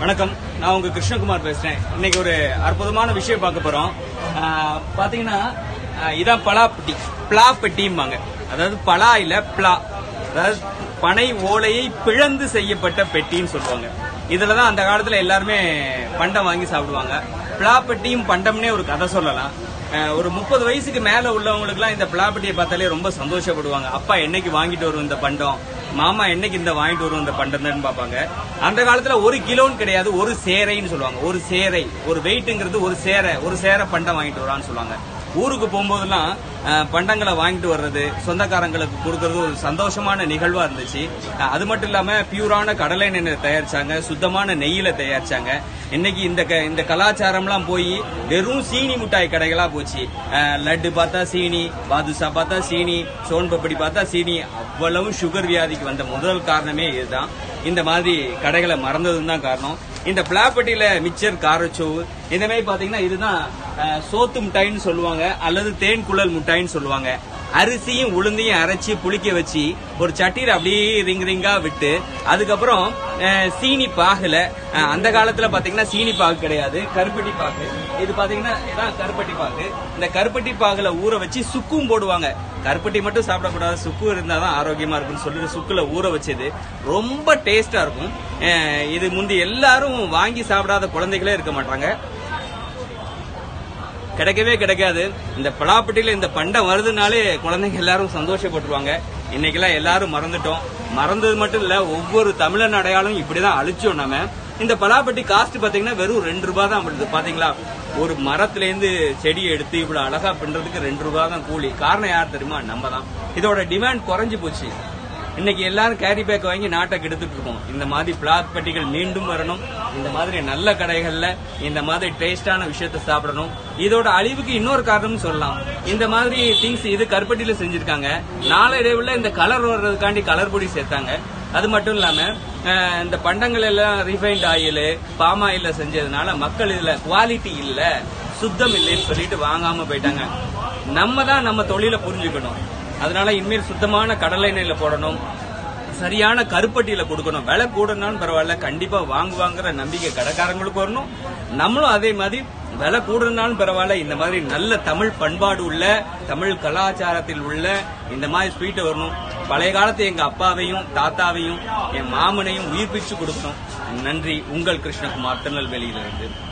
வணக்கம் நான் உங்க கிருஷ்ணகுமார் பேசுறேன் இன்னைக்கு ஒரு அற்புதமான விஷயம் பார்க்க போறோம் ஆஹ் பாத்தீங்கன்னா ஆஹ் இதான் பலா பெட்டி பிளா பெட்டிம்பாங்க அதாவது பலா இல்ல பிளா அதாவது பனை ஓலையை பிளந்து செய்யப்பட்ட பெட்டின்னு சொல்லுவாங்க இதுலதான் அந்த காலத்துல எல்லாருமே பண்டம் வாங்கி சாப்பிடுவாங்க பிளா பெட்டியும் பண்டம்னே ஒரு கதை சொல்லலாம் அஹ் ஒரு முப்பது வயசுக்கு மேல உள்ளவங்களுக்குலாம் இந்த பிளாப்பட்டியை பார்த்தாலே ரொம்ப சந்தோஷப்படுவாங்க அப்பா என்னைக்கு வாங்கிட்டு வரும் இந்த பண்டம் மாமா என்னைக்கு இந்த வாங்கிட்டு வரும் இந்த பண்டம் பார்ப்பாங்க அந்த காலத்துல ஒரு கிலோன்னு கிடையாது ஒரு சேரைன்னு சொல்லுவாங்க ஒரு சேரை ஒரு வெயிட்டுங்கிறது ஒரு சேரை ஒரு சேரை பண்டம் வாங்கிட்டு வரான்னு சொல்லுவாங்க ஊருக்கு போகும்போதெல்லாம் அஹ், பண்டங்களை வாங்கிட்டு வர்றது சொந்தக்காரங்களுக்கு கொடுக்கறது ஒரு சந்தோஷமான நிகழ்வா இருந்துச்சு அஹ், அது மட்டும் இல்லாம பியூரான கடலை எண்ணெய் தயாரிச்சாங்க சுத்தமான நெய்யில தயாரிச்சாங்க இன்னைக்கு இந்த க- இந்த கலாச்சாரம்லாம் போய் வெறும் சீனி மிட்டாய் கடைகளா போச்சு அஹ், லட்டு பார்த்தா சீனி பாதுஷா பார்த்தா சீனி சோன் பப்படி பார்த்தா சீனி அவ்வளவு சுகர் வியாதிக்கு வந்த முதல் காரணமே இதுதான் இந்த மாதிரி கடைகளை மறந்ததுன்னு தான் காரணம் இந்த பிளாப்பட்டியில மிச்சர் காரச்சோவு இந்த மாதிரி பாத்தீங்கன்னா இதுதான் அஹ், சோத்து மிட்டாய்ன்னு சொல்லுவாங்க அல்லது தேன் குழல் மிட்டாய்ன்னு சொல்லுவாங்க அரிசியும் உளுந்தையும் அரைச்சி புளிக்க வச்சு ஒரு சட்டியில அப்படியே ரிங் ரிங்கா விட்டு அதுக்கப்புறம் அஹ், சீனி பாகுல அஹ், அந்த காலத்துல பாத்தீங்கன்னா சீனி பாகு கிடையாது கருப்பட்டி பாகு இது பாத்தீங்கன்னா இதான் கருப்பட்டி பாகு இந்த கருப்பட்டி பாகுல ஊற வச்சு சுக்கும் போடுவாங்க கருப்பட்டி மட்டும் சாப்பிடக்கூடாது சுக்கு இருந்தாதான் ஆரோக்கியமா இருக்கும்னு சொல்லிட்டு சுக்குல ஊற வச்சது ரொம்ப டேஸ்டா இருக்கும் அஹ், இது முந்தி எல்லாரும் வாங்கி சாப்பிடாத குழந்தைகளே இருக்க மாட்டாங்க கிடைக்கவே கிடைக்காது இந்த பலாப்பட்டியில இந்த பண்டம் வருதுனாலே குழந்தைங்க எல்லாரும் சந்தோஷப்பட்டுருவாங்க இன்னைக்கெல்லாம் எல்லாரும் மறந்துட்டோம் மறந்தது மட்டும் இல்ல ஒவ்வொரு தமிழன் அடையாளம் இப்படிதான் அழிச்சோம் நாம இந்த பலாப்பட்டி காஸ்ட் பாத்தீங்கன்னா வெறும் ரெண்டு ரூபாய் தான் வருது பாத்தீங்களா ஒரு மரத்துல இருந்து செடியை எடுத்து இவ்வளவு அழகா பின்றதுக்கு ரெண்டு ரூபாய் தான் கூலி காரணம் யார் தெரியுமா நம்ம தான் இதோட டிமாண்ட் குறைஞ்சு போச்சு இன்னைக்கு எல்லாரும் கேரி பேக் வாங்கி நாட்டை கெடுத்துட்டு இருக்கோம் இந்த மாதிரி பிளாக் பெட்டிகள் மீண்டும் வரணும் இந்த மாதிரி நல்ல கடைகள்ல இந்த மாதிரி டேஸ்டான விஷயத்த சாப்பிடணும் இதோட அழிவுக்கு இன்னொரு காரணம் சொல்லலாம் இந்த மாதிரி திங்ஸ் இது கருப்பட்டியில செஞ்சிருக்காங்க நாளடைவுல இந்த கலர் வர்றதுக்காண்டி கலர் பொடி சேர்த்தாங்க அது மட்டும் இல்லாம அஹ், இந்த பண்டங்கள் எல்லாம் ரிஃபைண்ட் ஆயில் பாம் ஆயில செஞ்சதுனால மக்கள் இதுல குவாலிட்டி இல்ல சுத்தம் இல்லைன்னு சொல்லிட்டு வாங்காம போயிட்டாங்க நம்ம தான் நம்ம தொழிலை புரிஞ்சுக்கணும் அதனால இனிமேல் சுத்தமான கடலை எண்ணெயில போடணும் சரியான கருப்பட்டியில கொடுக்கணும் விலை கூடனாலும் பரவாயில்ல கண்டிப்பா வாங்குவாங்கிற நம்பிக்கை கடைக்காரங்களுக்கு வரணும் நம்மளும் அதே மாதிரி விலை கூடுனாலும் பரவாயில்ல இந்த மாதிரி நல்ல தமிழ் பண்பாடு உள்ள தமிழ் கலாச்சாரத்தில் உள்ள இந்த மாதிரி ஸ்வீட்டை வரணும் பழைய காலத்து எங்க அப்பாவையும் தாத்தாவையும் என் மாமனையும் உயிர்ப்பிச்சு கொடுக்கணும் நன்றி உங்கள் கிருஷ்ணகுமார் திருநெல்வேலியிலிருந்து